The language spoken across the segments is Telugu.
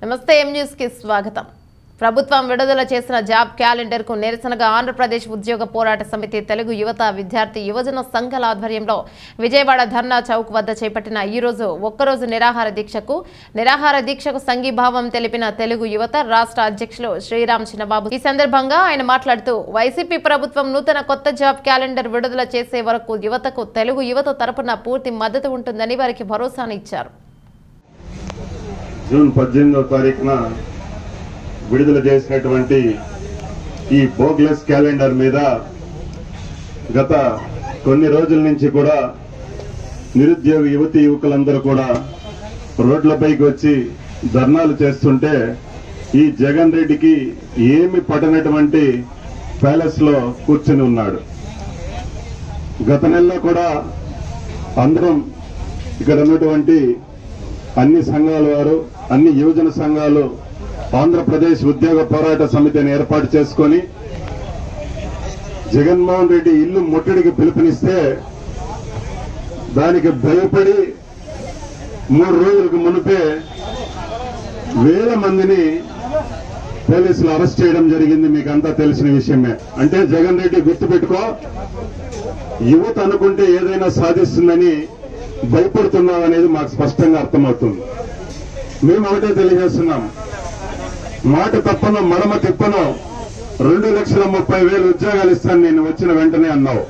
నమస్తే ఎం న్యూస్ కి స్వాగతం ప్రభుత్వం విడుదల చేసిన జాబ్ క్యాలెండర్ కు నిరసనగా ఆంధ్రప్రదేశ్ ఉద్యోగ పోరాట సమితి తెలుగు యువత విద్యార్థి యువజన సంఘాల ఆధ్వర్యంలో విజయవాడ ధర్నా చౌక్ వద్ద చేపట్టిన ఈ రోజు ఒక్కరోజు నిరాహార దీక్షకు నిరాహార దీక్షకు సంఘీభావం తెలిపిన తెలుగు యువత రాష్ట్ర అధ్యక్షులు శ్రీరామ్ చిన్నబాబు ఈ సందర్భంగా ఆయన మాట్లాడుతూ వైసీపీ ప్రభుత్వం నూతన కొత్త జాబ్ క్యాలెండర్ విడుదల చేసే వరకు యువతకు తెలుగు యువత తరపున పూర్తి మద్దతు ఉంటుందని వారికి భరోసాను ఇచ్చారు జూన్ పద్దెనిమిదవ తారీఖున విడుదల చేసినటువంటి ఈ బోగ్లెస్ క్యాలెండర్ మీద గత కొన్ని రోజుల నుంచి కూడా నిరుద్యోగ యువతి యువకులందరూ కూడా రోడ్లపైకి వచ్చి ధర్నాలు చేస్తుంటే ఈ జగన్ రెడ్డికి ఏమి పడనటువంటి ప్యాలెస్ లో కూర్చుని ఉన్నాడు గత నెలలో కూడా అందరం ఇక్కడ ఉన్నటువంటి అన్ని సంఘాల వారు అన్ని యువజన సంఘాలు ఆంధ్రప్రదేశ్ ఉద్యోగ పోరాట సమితిని ఏర్పాటు చేసుకొని జగన్మోహన్ రెడ్డి ఇల్లు ముట్టడికి పిలుపునిస్తే దానికి భయపడి మూడు రోజులకు మునిపే వేల మందిని పోలీసులు అరెస్ట్ చేయడం జరిగింది మీకు అంతా తెలిసిన విషయమే అంటే జగన్ రెడ్డి గుర్తుపెట్టుకో యువత అనుకుంటే ఏదైనా సాధిస్తుందని భయపడుతున్నాం అనేది మాకు స్పష్టంగా అర్థమవుతుంది మేము ఒకటే తెలియజేస్తున్నాం మాట తప్పను మడమ తిప్పను రెండు లక్షల ముప్పై వేలు ఉద్యోగాలు ఇస్తాను నేను వచ్చిన వెంటనే అన్నావు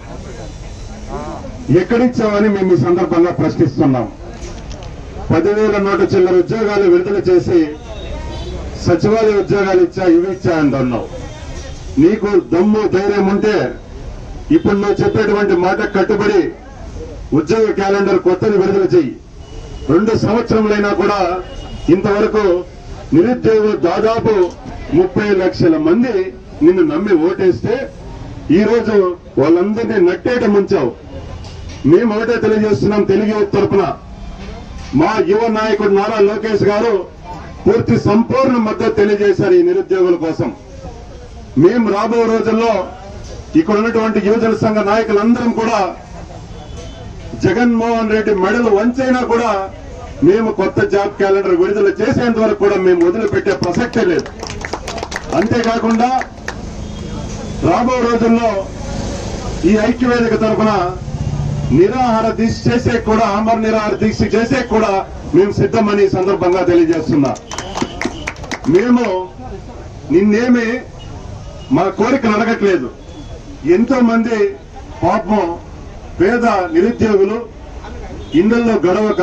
ఎక్కడిచ్చావని మేము ఈ సందర్భంగా ప్రశ్నిస్తున్నాం పదివేల నూట చిల్లర ఉద్యోగాలు విడుదల చేసి సచివాలయ ఉద్యోగాలు ఇచ్చా ఇవి ఇచ్చా అంటున్నావు నీకు దమ్ము ధైర్యం ఉంటే ఇప్పుడు నువ్వు చెప్పేటువంటి మాట కట్టుబడి ఉద్యోగ క్యాలెండర్ కొత్తది విడుదల చెయ్యి రెండు సంవత్సరములైనా కూడా ఇంతవరకు నిరుద్యోగులు దాదాపు ముప్పై లక్షల మంది నిన్ను నమ్మి ఓటేస్తే ఈ రోజు వాళ్ళందరినీ నట్టేట ముంచావు మేము ఒకటే తెలియజేస్తున్నాం తెలుగు యువత తరపున మా యువ నాయకుడు నారా లోకేష్ గారు పూర్తి సంపూర్ణ మద్దతు తెలియజేశారు ఈ నిరుద్యోగుల కోసం మేము రాబో రోజుల్లో ఇక్కడ ఉన్నటువంటి యువజన సంఘ నాయకులందరం కూడా జగన్మోహన్ రెడ్డి మెడలు వంచైనా కూడా మేము కొత్త జాబ్ క్యాలెండర్ విడుదల చేసేంత వరకు కూడా మేము వదిలిపెట్టే ప్రసక్తే లేదు అంతేకాకుండా రాబో రోజుల్లో ఈ ఐక్యవేదిక తరఫున నిరాహార దీక్ష చేసే కూడా అమర నిరాహార దీక్ష చేసే కూడా మేము సిద్ధమని ఈ సందర్భంగా తెలియజేస్తున్నా మేము నిన్నేమి మా కోరికలు అడగట్లేదు ఎంతో మంది పాపం పేద నిరుద్యోగులు ఇళ్లలో గడవక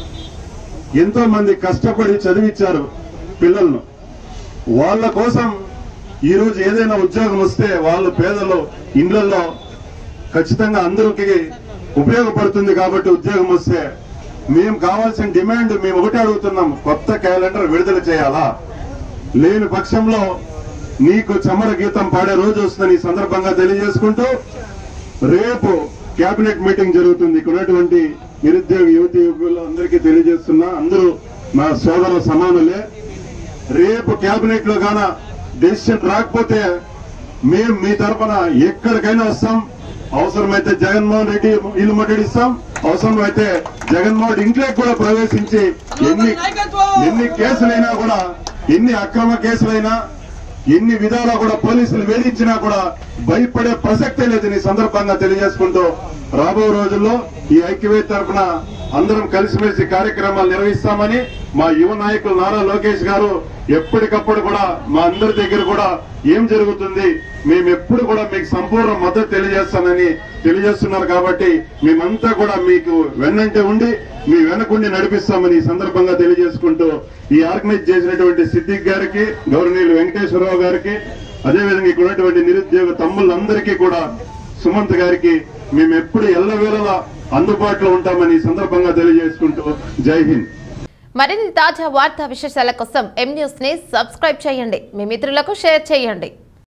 ఎంతో మంది కష్టపడి చదివించారు పిల్లలను వాళ్ళ కోసం ఈ రోజు ఏదైనా ఉద్యోగం వస్తే వాళ్ళు పేదలు ఇండ్లలో ఖచ్చితంగా అందరికి ఉపయోగపడుతుంది కాబట్టి ఉద్యోగం వస్తే మేము కావాల్సిన డిమాండ్ మేము ఒకటే అడుగుతున్నాం కొత్త క్యాలెండర్ విడుదల చేయాలా లేని పక్షంలో నీకు చమర గీతం పాడే రోజు వస్తుందని ఈ సందర్భంగా తెలియజేసుకుంటూ రేపు కేబినెట్ మీటింగ్ జరుగుతుంది ఇక్కడ ఉన్నటువంటి నిరుద్యోగ యువతి యువకులు అందరికీ తెలియజేస్తున్నా అందరూ మా సోదర సమానులే రేపు కేబినెట్ లో గాన డెసిషన్ రాకపోతే మేము మీ తరపున ఎక్కడికైనా వస్తాం అవసరమైతే జగన్మోహన్ రెడ్డి ఇల్లు ముట్టడిస్తాం అవసరమైతే జగన్మోహన్ ఇంట్లోకి కూడా ప్రవేశించి ఎన్ని ఎన్ని కేసులైనా కూడా ఎన్ని అక్రమ కేసులైనా ఎన్ని విధాలా కూడా పోలీసులు వేధించినా కూడా భయపడే ప్రసక్తే లేదని ఈ సందర్భంగా తెలియజేసుకుంటూ రాబో రోజుల్లో ఈ ఐక్యవేద తరఫున అందరం కలిసిమెలిసి కార్యక్రమాలు నిర్వహిస్తామని మా యువ నాయకులు నారా లోకేష్ గారు ఎప్పటికప్పుడు కూడా మా అందరి దగ్గర కూడా ఏం జరుగుతుంది మేము ఎప్పుడు కూడా మీకు సంపూర్ణ మద్దతు తెలియజేస్తానని తెలియజేస్తున్నారు కాబట్టి మేమంతా కూడా మీకు వెన్నంటే ఉండి మీ వెనకుండి నడిపిస్తామని ఈ సందర్భంగా తెలియజేసుకుంటూ ఈ ఆర్గనైజ్ చేసినటువంటి సిద్దిక్ గారికి గౌరవనీయులు వెంకటేశ్వరరావు గారికి అదేవిధంగా ఇక్కడ ఉన్నటువంటి నిరుద్యోగ తమ్ముళ్ళందరికీ కూడా సుమంత్ గారికి మేము ఎప్పుడు ఎల్లవేళలా అందుబాటులో ఉంటామని ఈ సందర్భంగా తెలియజేసుకుంటూ జై హింద్ మరిన్ని తాజా వార్తా విశేషాల కోసం ఎం న్యూస్ ని సబ్స్క్రైబ్ చేయండి మీ మిత్రులకు షేర్ చేయండి